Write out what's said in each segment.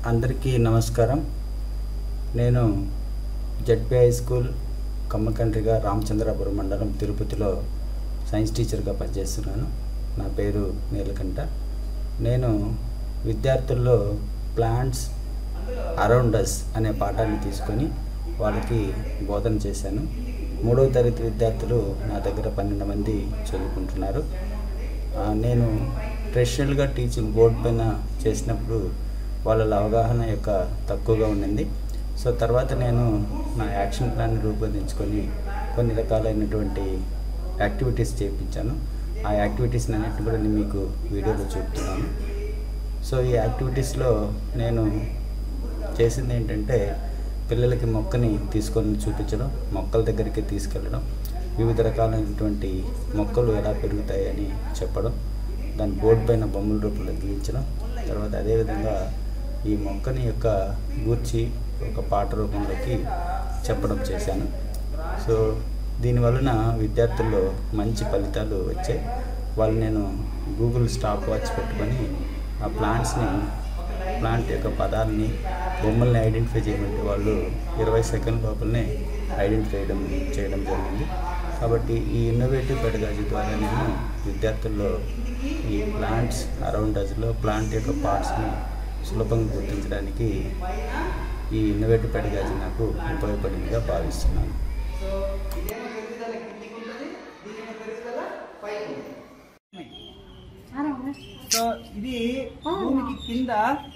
అందరికీ నమస్కారం నేను ZP high school Kammakandriga Ramachandrapuram మండలం తిరుపతిలో సైన్స్ టీచర్గా పనిచేస్తున్నాను నా పేరు నీలకంఠ నేను విద్యార్థుల్లో ప్లాంట్స్ అరౌండ్ అస్ అనే పాఠాన్ని తీసుకొని వాళ్ళకి బోధన చేశాను మూడవ తరగతి విద్యార్థులు నా దగ్గర పన్నెండు మంది చదువుకుంటున్నారు ఆ, నేను ట్రెడిషనల్గా టీచింగ్ బోర్డు పైన చేసినప్పుడు వాళ్ళ అవగాహన యొక్క తక్కువగా ఉండింది సో తర్వాత నేను నా యాక్షన్ ప్లాన్ రూపొందించుకొని కొన్ని రకాలైనటువంటి యాక్టివిటీస్ చేయించాను ఆ యాక్టివిటీస్ అన్నిటిని కూడా నేను మీకు వీడియోలో చూపుతున్నాను సో ఈ యాక్టివిటీస్లో నేను చేసింది ఏంటంటే పిల్లలకి మొక్కని తీసుకొని చూపించడం మొక్కల దగ్గరికి తీసుకెళ్ళడం వివిధ రకాలైనటువంటి మొక్కలు ఎలా పెరుగుతాయి అని చెప్పడం దాని బోర్డు పైన బొమ్మల రూపంలో గీయించడం తర్వాత అదేవిధంగా ఈ మొక్కని యొక్క గూర్చి ఒక పాట రూపంలోకి చెప్పడం చేశాను సో దీనివలన విద్యార్థుల్లో మంచి ఫలితాలు వచ్చాయి వాళ్ళు నేను గూగుల్ స్టాప్ వాచ్ పెట్టుకొని ఆ ప్లాంట్స్ని ప్లాంట్ యొక్క పదాలని బొమ్మల్ని ఐడెంటిఫై చేయమంటే వాళ్ళు ఇరవై సెకండ్ లోపలనే ఐడెంటిఫై చేయడం చేయడం జరిగింది కాబట్టి ఈ ఇన్నోవేటివ్ పెడగాజీ ద్వారా నేను విద్యార్థుల్లో ఈ ప్లాంట్స్ అరౌండ్ అజ్లో ప్లాంట్ యొక్క పార్ట్స్ని సులభంగా గుర్తించడానికి ఈ ఇన్నోవేటివ్ పెడగాజీ నాకు ఉపయోగపడిందిగా భావిస్తున్నాను సో ఇదేమో పెరుగుదల కిందికి ఉంటుంది దీనేమో పెరుగుదల పైకి ఉంటుంది సో ఇది భూమికి కింద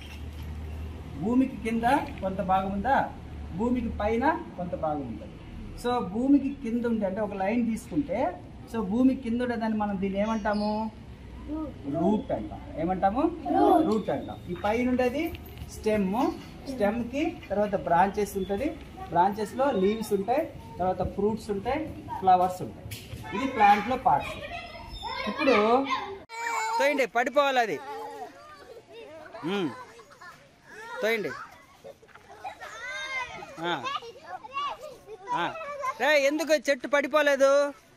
భూమికి కింద కొంత భాగం ఉందా భూమికి పైన కొంత భాగం ఉంటుంది సో భూమికి కింద ఉంటే అంటే ఒక లైన్ తీసుకుంటే సో భూమి కింద ఉండేదాన్ని మనం దీన్ని ఏమంటాము రూట్ అంటాం ఏమంటాము రూట్ అంటాం ఈ పైన ఉండేది స్టెమ్ స్టెమ్ కి తర్వాత బ్రాంచెస్ ఉంటుంది బ్రాంచెస్ లో లీవ్స్ ఉంటాయి తర్వాత ఫ్రూట్స్ ఉంటాయి ఫ్లవర్స్ ఉంటాయి ఇది ప్లాంట్ లో పార్ట్స్ ఇప్పుడు తోయండి పడిపోవాలి అది మ్మ్. తోయండి ఆ. ఆ. రే ఎందుకు చెట్టు పడిపోలేదు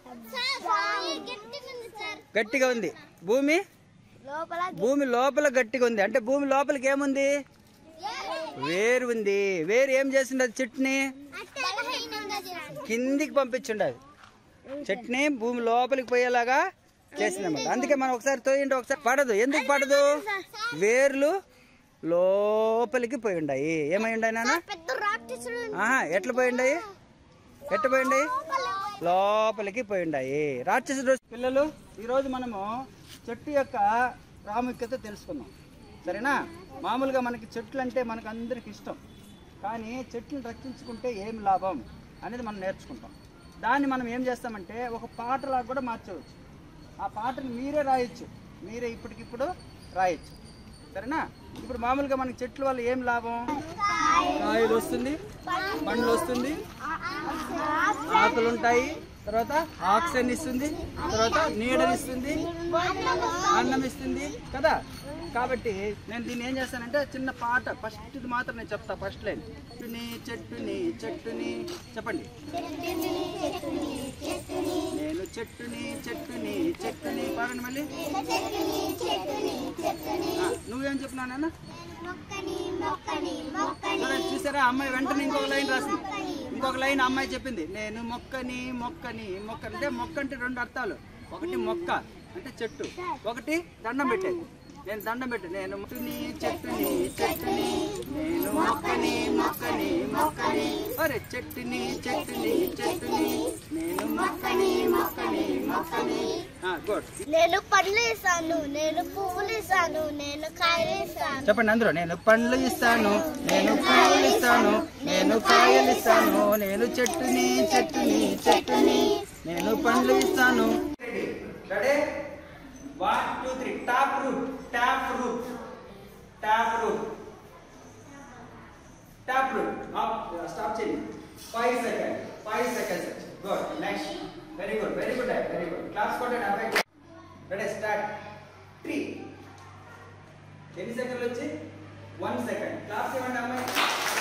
గట్టిగా ఉంది భూమి లోపల భూమి లోపల గట్టిగా ఉంది అంటే భూమి లోపలికి ఏముంది వేరు ఉంది వేరు ఏం చేసింది అది చెట్టుని బలహీనంగా చేస్తుంది కిందికి పంపించుండదు చెట్టుని భూమి లోపలికి పోయేలాగా చేసిందన్నమాట అందుకే మనం ఒకసారి తోయండి ఒకసారి పడదు ఎందుకు పడదు వేర్లు లోపలికి పోయి ఉండాయి ఏమై ఉండాయి నాన్న పెద్ద రాక్షసుడు ఆహా ఎట్లా పోయి ఉండాయి ఎట్లా పోయి ఉండాయి లోపలికి పోయి ఉండాయి రాక్షసుడు పిల్లలు ఈరోజు మనము చెట్టు యొక్క ప్రాముఖ్యత తెలుసుకుందాం సరేనా మామూలుగా మనకి చెట్లు అంటే మనకు అందరికి ఇష్టం కానీ చెట్లను రక్షించుకుంటే ఏం లాభం అనేది మనం నేర్చుకుంటాం దాన్ని మనం ఏం చేస్తామంటే ఒక పాటలాగా కూడా మార్చవచ్చు ఆ పాటను మీరే రాయొచ్చు మీరే ఇప్పటికిప్పుడు రాయొచ్చు సరేనా ఇప్పుడు మామూలుగా మనకి చెట్ల వల్ల ఏం లాభం కాయలు వస్తుంది పండ్లు వస్తుంది ఆకులు ఉంటాయి తర్వాత ఆక్సిజన్ ఇస్తుంది తర్వాత నీడనిస్తుంది అన్నం ఇస్తుంది కదా కాబట్టి నేను దీన్ని ఏం చేస్తానంటే చిన్న పాట ఫస్ట్ ఇది మాత్రం నేను చెప్తా ఫస్ట్ లైన్ చెట్టుని చెట్టుని చెట్టుని చెప్పండి నేను చెట్టుని చెట్టుని చెట్టుని పాడండి మళ్ళీ ఆ, నువ్వేం చెప్పినా నాన్న మొక్కని మొక్కని మొక్కని చూడండి, చూసారా అమ్మాయి వెంటనే ఇంకొక లైన్ రాసింది ఇంకొక లైన్ అమ్మాయి చెప్పింది నేను మొక్కని మొక్కని మొక్క అంటే మొక్క అంటే రెండు అర్థాలు ఒకటి మొక్క అంటే చెట్టు ఒకటి దండం పెట్టేది నేను దండం పెట్టు నేను చెట్టుని చెట్టుని చెట్టుని నేను మొక్కని మొక్కని మొక్కని అరే చెట్టుని చెట్టుని చెట్టుని నేను మొక్కని మొక్కని మొక్కని గుడ్ నేను పండ్లు ఇస్తాను నేను పువ్వులు ఇస్తాను నేను కాయలు ఇస్తాను చెప్పండి అందరూ నేను పండ్లు ఇస్తాను నేను పువ్వులు ఇస్తాను నేను కాయలు ఇస్తాను నేను చెట్టుని చెట్టుని చెట్టుని నేను పండ్లు ఇస్తాను one two three tap root tap root tap root tap root stop చేయండి five second five seconds good next very good very good very good class కొట్టండి అబ్బాయి రెడీ స్టార్ట్ త్రీ ఎన్ని సెకండ్లు వచ్చి వన్ సెకండ్ క్లాస్ ఇవ్వండి అమ్మాయి